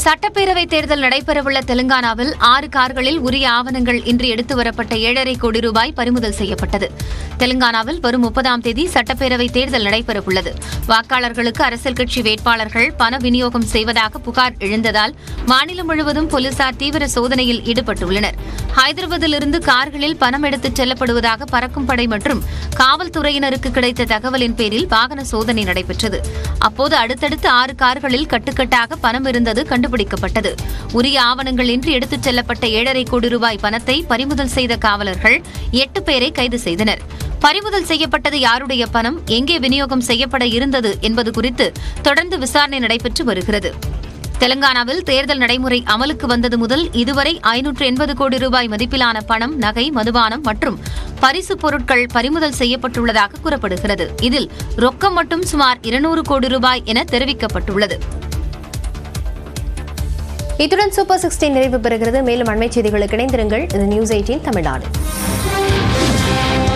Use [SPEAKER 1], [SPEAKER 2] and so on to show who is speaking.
[SPEAKER 1] சட்டப்பேரவைத் தேர்தல் நடைபெறவுள்ள தெலுங்கானாவில் ஆறு கார்களில் உரிய ஆவணங்கள் இன்றி எடுத்து வரப்பட்ட ஏழரை கோடி ரூபாய் பறிமுதல் செய்யப்பட்டது தெலுங்கானாவில் வரும் முப்பதாம் தேதி சட்டப்பேரவைத் தேர்தல் நடைபெறவுள்ளது வாக்காளர்களுக்கு அரசியல் கட்சி வேட்பாளர்கள் பண விநியோகம் செய்வதாக புகார் எழுந்ததால் மாநிலம் முழுவதும் போலீசார் தீவிர சோதனையில் ஈடுபட்டுள்ளனர் ஹைதராபாத்திலிருந்து கார்களில் பணம் எடுத்துச் செல்லப்படுவதாக பறக்கும் படை மற்றும் காவல்துறையினருக்கு கிடைத்த தகவலின் பேரில் வாகன சோதனை நடைபெற்றது அப்போது அடுத்தடுத்து ஆறு கார்களில் கட்டுக்கட்டாக பணம் இருந்தது கண்டுபிடிக்கப்பட்டது உரிய ஆவணங்கள் இன்றி எடுத்துச் செல்லப்பட்ட ஏழரை கோடி ரூபாய் பணத்தை பறிமுதல் செய்த காவலர்கள் எட்டு பேரை கைது செய்தனர் பறிமுதல் செய்யப்பட்டது யாருடைய பணம் எங்கே விநியோகம் செய்யப்பட இருந்தது என்பது குறித்து தொடர்ந்து விசாரணை நடைபெற்று வருகிறது தெலங்கானாவில் தேர்தல் நடைமுறை அமலுக்கு வந்தது முதல் இதுவரை ஐநூற்று எண்பது கோடி ரூபாய் மதிப்பிலான பணம் நகை மதுபானம் மற்றும் பரிசுப் பொருட்கள் பறிமுதல் செய்யப்பட்டுள்ளதாக கூறப்படுகிறது இதில் ரொக்கம் மட்டும் சுமார் இருநூறு கோடி ரூபாய் என தெரிவிக்கப்பட்டுள்ளது
[SPEAKER 2] இத்துடன் சூப்பர் சிக்ஸ்டீன் நிறைவு பெறுகிறது மேலும் அண்மைச் செய்திகளுக்கு இணைந்திருங்கள் இது நியூஸ் எயிட்டீன் தமிழ்நாடு